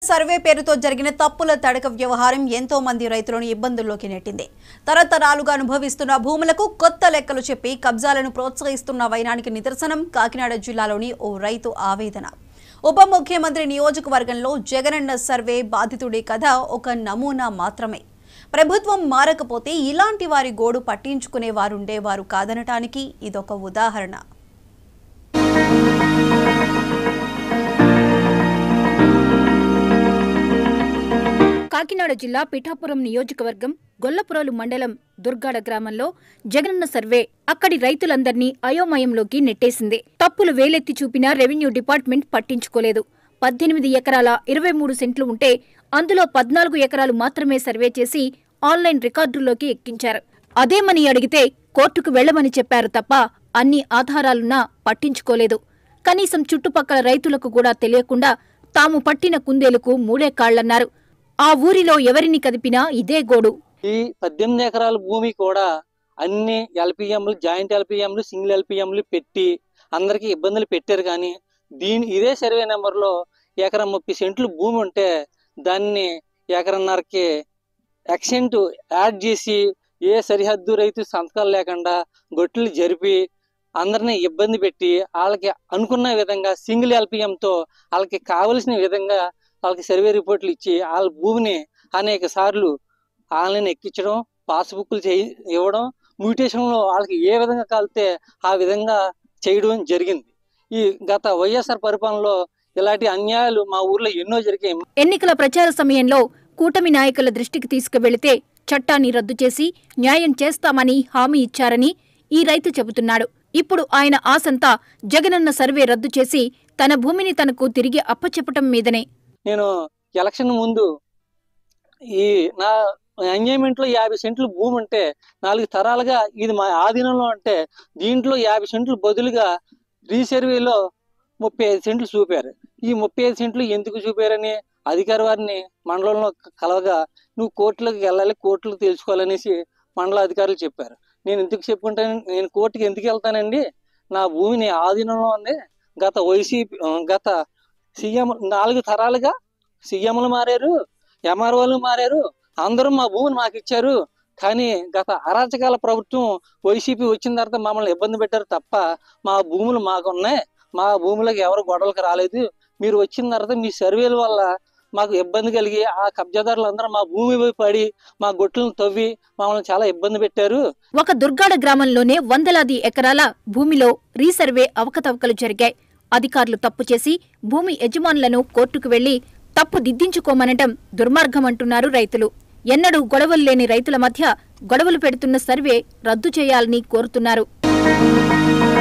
survey పేరుతో జరిగిన తప్పుల తడక వ్యవహారం ఎంతో మంది రైతులను ఇబ్బందుల్లోకి నెట్టింది తరతరాలుగా అనుభవిస్తున్న భూములకు కొత్త లెక్కలు చెప్పి కబ్జాలను ప్రోత్సహిస్తున్న వైనానికి నిదర్శనం కాకినాడ జిల్లాలోని ఓ రైతు ఆవేదన ఉప ముఖ్యమంత్రి నియోజకవర్గంలో జగనన్న సర్వే బాధితుడి కథ ఒక నమూనా మాత్రమే ప్రభుత్వం మారకపోతే ఇలాంటి వారి గోడు పట్టించుకునే వారుండేవారు కాదనటానికి ఇదొక ఉదాహరణ కాకినాడ జిల్లా పిఠాపురం నియోజకవర్గం గొల్లపురోలు మండలం దుర్గాడ గ్రామంలో జగనన్న సర్వే అక్కడి రైతులందర్నీ అయోమయంలోకి నెట్టేసింది తప్పులు వేలెత్తి చూపినా రెవెన్యూ డిపార్ట్మెంట్ పట్టించుకోలేదు పద్దెనిమిది ఎకరాల ఇరవై మూడు సెంట్లు ఉంటే అందులో పద్నాలుగు ఎకరాలు మాత్రమే సర్వే చేసి ఆన్లైన్ రికార్డుల్లోకి ఎక్కించారు అదేమని అడిగితే కోర్టుకు వెళ్లమని చెప్పారు తప్ప అన్ని ఆధారాలున్నా పట్టించుకోలేదు కనీసం చుట్టుపక్కల రైతులకు కూడా తెలియకుండా తాము పట్టిన కుందేలుకు మూడే కాళ్లన్నారు ఆ ఊరిలో ఎవరిని కదిపినా ఇదే గోడు ఈ పద్దెనిమిది ఎకరాల భూమి కూడా అన్ని ఎల్పిఎంలు జాయింట్ ఎల్పిఎంలు సింగిల్ ఎల్పిఎంలు పెట్టి అందరికీ ఇబ్బందులు పెట్టారు కానీ దీని ఇదే సర్వే నెంబర్లో ఎకరం ముప్పై సెంట్లు భూమి ఉంటే దాన్ని ఎకరన్నరకి ఎక్సెంట్ యాడ్ చేసి ఏ సరిహద్దు రైతు సంతకాలు లేకుండా గొట్లు జరిపి అందరినీ ఇబ్బంది పెట్టి వాళ్ళకి అనుకున్న విధంగా సింగిల్ ఎల్పిఎంతో వాళ్ళకి కావలసిన విధంగా వాళ్ళకి సర్వే రిపోర్ట్లు ఇచ్చి వాళ్ళ భూమిని అనేక సార్లు ఆన్లైన్ ఎక్కించడం పాస్బుక్లు చేయి ఇవ్వడం మ్యూటేషన్లో వాళ్ళకి ఏ విధంగా కాలితే ఆ విధంగా చేయడం జరిగింది ఈ గత వైఎస్ఆర్ పరిపాలనలో ఇలాంటి అన్యాయాలు మా ఊర్లో ఎన్నో జరిగాయి ఎన్నికల ప్రచార సమయంలో కూటమి నాయకుల దృష్టికి తీసుకువెళితే చట్టాన్ని రద్దు చేసి న్యాయం చేస్తామని హామీ ఇచ్చారని ఈ రైతు చెబుతున్నాడు ఇప్పుడు ఆయన ఆశంతా జగనన్న సర్వే రద్దు చేసి తన భూమిని తనకు తిరిగి అప్పచెప్పటం మీదనే నేను ఎలక్షన్ ముందు ఈ నా ఎంజాయ్మెంట్ లో యాభై సెంట్లు భూమి ఉంటే నాలుగు తరాలుగా ఇది మా ఆధీనంలో ఉంటే దీంట్లో యాభై సెంట్లు బదులుగా రీసర్వేలో ముప్పై ఐదు సెంట్లు చూపారు ఈ ముప్పై ఐదు సెంట్లు ఎందుకు చూపారని అధికారి వారిని మండలంలో కలవగా నువ్వు కోర్టులకు వెళ్ళాలి కోర్టులకు తెలుసుకోవాలనేసి మండల అధికారులు చెప్పారు నేను ఎందుకు చెప్పుకుంటాను నేను కోర్టుకి ఎందుకు వెళ్తానండి నా భూమిని ఆధీనంలో ఉంది గత వైసీపీ గత సీఎం నాలుగు తరాలుగా సీఎంలు మారారు ఎంఆర్ఓలు మారారు అందరూ మా భూమిని మాకు ఇచ్చారు కానీ గత అరాచకాల ప్రభుత్వం వైసీపీ వచ్చిన తర్వాత మమ్మల్ని ఇబ్బంది పెట్టారు తప్ప మా భూములు మాకు ఉన్నాయి మా భూములకు ఎవరు గొడవలకు రాలేదు మీరు వచ్చిన తర్వాత మీ సర్వేల వల్ల మాకు ఇబ్బంది కలిగి ఆ కబ్జాదారులు అందరూ మా భూమి పడి మా గొట్లను తవ్వి మమ్మల్ని చాలా ఇబ్బంది పెట్టారు ఒక దుర్గాడ గ్రామంలోనే వందలాది ఎకరాల భూమిలో రీసర్వే అవకతవకలు జరిగాయి అధికారులు తప్పు చేసి భూమి యజమానులను కోర్టుకు వెళ్లి తప్పు దిద్దించుకోమనటం దుర్మార్గమంటున్నారు రైతులు ఎన్నడూ గొడవలు లేని రైతుల మధ్య గొడవలు పెడుతున్న సర్వే రద్దు చేయాలని కోరుతున్నారు